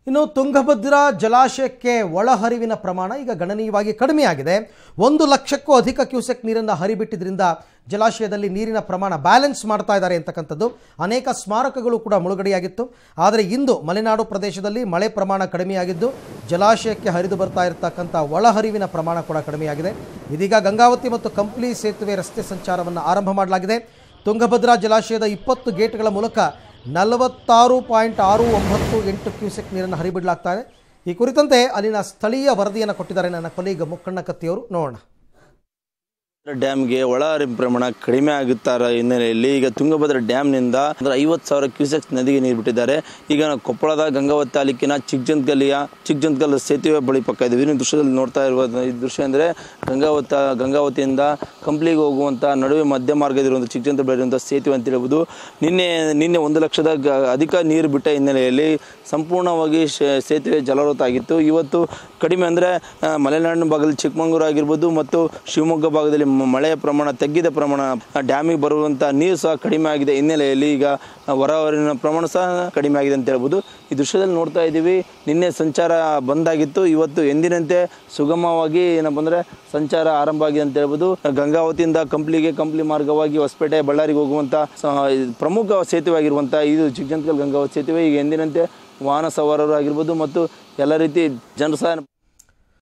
ಇನ್ನು ತುಂಗಭದ್ರಾ ಜಲಾಶಯಕ್ಕೆ ಒಳಹರಿವಿನ ಪ್ರಮಾಣ ಈಗ ಗಣನೀಯವಾಗಿ ಕಡಿಮೆಯಾಗಿದೆ ಒಂದು ಲಕ್ಷಕ್ಕೂ ಅಧಿಕ ಕ್ಯೂಸೆಕ್ ನೀರನ್ನು ಹರಿಬಿಟ್ಟಿದ್ರಿಂದ ಜಲಾಶಯದಲ್ಲಿ ನೀರಿನ ಪ್ರಮಾಣ ಬ್ಯಾಲೆನ್ಸ್ ಮಾಡ್ತಾ ಇದ್ದಾರೆ ಅಂತಕ್ಕಂಥದ್ದು ಅನೇಕ ಸ್ಮಾರಕಗಳು ಕೂಡ ಮುಳುಗಡೆಯಾಗಿತ್ತು ಆದರೆ ಇಂದು ಮಲೆನಾಡು ಪ್ರದೇಶದಲ್ಲಿ ಮಳೆ ಪ್ರಮಾಣ ಕಡಿಮೆಯಾಗಿದ್ದು ಜಲಾಶಯಕ್ಕೆ ಹರಿದು ಬರ್ತಾ ಇರತಕ್ಕಂಥ ಒಳಹರಿವಿನ ಪ್ರಮಾಣ ಕೂಡ ಕಡಿಮೆಯಾಗಿದೆ ಇದೀಗ ಗಂಗಾವತಿ ಮತ್ತು ಕಂಪ್ಲಿ ಸೇತುವೆ ರಸ್ತೆ ಸಂಚಾರವನ್ನು ಆರಂಭ ಮಾಡಲಾಗಿದೆ ತುಂಗಭದ್ರಾ ಜಲಾಶಯದ ಇಪ್ಪತ್ತು ಗೇಟ್ಗಳ ಮೂಲಕ ನಲವತ್ತಾರು ಪಾಯಿಂಟ್ ಆರು ಒಂಬತ್ತು ಎಂಟು ಕ್ಯೂಸೆಕ್ ನೀರನ್ನು ಹರಿಬಿಡಲಾಗ್ತಾ ಇದೆ ಈ ಕುರಿತಂತೆ ಅಲ್ಲಿನ ಸ್ಥಳೀಯ ವರದಿಯನ್ನು ಕೊಟ್ಟಿದ್ದಾರೆ ನನ್ನ ಕೊಲೀಗ ಮುಕ್ಕಣ್ಣ ಕತ್ತಿಯವರು ನೋಡೋಣ ಡ್ಯಾಮ್ಗೆ ಒಳ ಹರಿವು ಪ್ರಮಾಣ ಕಡಿಮೆ ಆಗುತ್ತಾರ ಹಿನ್ನೆಲೆಯಲ್ಲಿ ಈಗ ತುಂಗಭದ್ರಾ ಡ್ಯಾಮ್ನಿಂದ ಅಂದ್ರೆ ಐವತ್ತು ಸಾವಿರ ಕ್ಯೂಸೆಕ್ಸ್ ನದಿಗೆ ನೀರು ಬಿಟ್ಟಿದ್ದಾರೆ ಈಗ ನಾವು ಕೊಪ್ಪಳದ ಗಂಗಾವತಿ ತಾಲೂಕಿನ ಚಿಕ್ಕಜಂತ್ಗಲ್ಲಿಯ ಚಿಕ್ಕಜಂತ್ಗಲ್ ಸೇತುವೆ ಬಳಿ ಪಕ್ಕ ಇದ್ದೀವಿ ನೀವು ದೃಶ್ಯದಲ್ಲಿ ನೋಡ್ತಾ ಇರುವ ಈ ದೃಶ್ಯ ಅಂದರೆ ಗಂಗಾವತ ಗಂಗಾವತಿಯಿಂದ ಕಂಪ್ಲಿಗೆ ಹೋಗುವಂಥ ನಡುವೆ ಮಧ್ಯ ಮಾರ್ಗದಿರುವಂಥ ಚಿಕ್ಕಜಂತ್ರ ಬಳಿ ಇರುವಂಥ ಸೇತುವೆ ಅಂತ ಹೇಳ್ಬೋದು ನಿನ್ನೆ ನಿನ್ನೆ ಒಂದು ಲಕ್ಷದ ಗ- ಅಧಿಕ ನೀರು ಬಿಟ್ಟ ಹಿನ್ನೆಲೆಯಲ್ಲಿ ಸಂಪೂರ್ಣವಾಗಿ ಶೇ- ಸೇತುವೆ ಜಲಾವೃತ ಆಗಿತ್ತು ಇವತ್ತು ಕಡಿಮೆ ಅಂದರೆ ಮಲೆನಾಡಿನ ಭಾಗದಲ್ಲಿ ಚಿಕ್ಕಮಗಳೂರು ಆಗಿರ್ಬೋದು ಮತ್ತು ಶಿವಮೊಗ್ಗ ಭಾಗದಲ್ಲಿ ಮ- ಮಳೆಯ ಪ್ರಮಾಣ ತಗ್ಗಿದ ಪ್ರಮಾಣ ಡ್ಯಾಮಿಗೆ ಬರುವಂಥ ನೀರು ಸಹ ಕಡಿಮೆ ಆಗಿದೆ ಹಿನ್ನೆಲೆಯಲ್ಲಿ ಈಗ ಹೊರಹರಿವಿನ ಪ್ರಮಾಣ ಸಹ ಕಡಿಮೆ ಆಗಿದೆ ಅಂತ ಹೇಳ್ಬೋದು ಈ ದೃಶ್ಯದಲ್ಲಿ ನೋಡ್ತಾ ಇದ್ದೀವಿ ನಿನ್ನೆ ಸಂಚಾರ ಬಂದಾಗಿತ್ತು ಇವತ್ತು ಎಂದಿನಂತೆ ಸುಗಮವಾಗಿ ಏನಪ್ಪ ಅಂದರೆ ಸಂಚಾರ ಆರಂಭ ಆಗಿದೆ ಅಂತ ಹೇಳ್ಬೋದು ಗಂಗಾವತಿಯಿಂದ ಕಂಪ್ಲಿಗೆ ಕಂಪ್ಲಿ ಮಾರ್ಗವಾಗಿ ಹೊಸಪೇಟೆ ಬಳ್ಳಾರಿಗೆ ಹೋಗುವಂಥ ಸ- ಪ್ರಮುಖ ಸೇತುವೆ ಆಗಿರುವಂಥ ಇದು ಚಿಕ್ಕಜಂತ್ಕಲ್ ಗಂಗಾವತಿ ಸೇತುವೆ ಈಗ ಎಂದಿನಂತೆ ವಾಹನ ಸವಾರರು ಆಗಿರ್ಬೋದು ಮತ್ತು ಎಲ್ಲ ರೀತಿ ಜನರು ಸಹ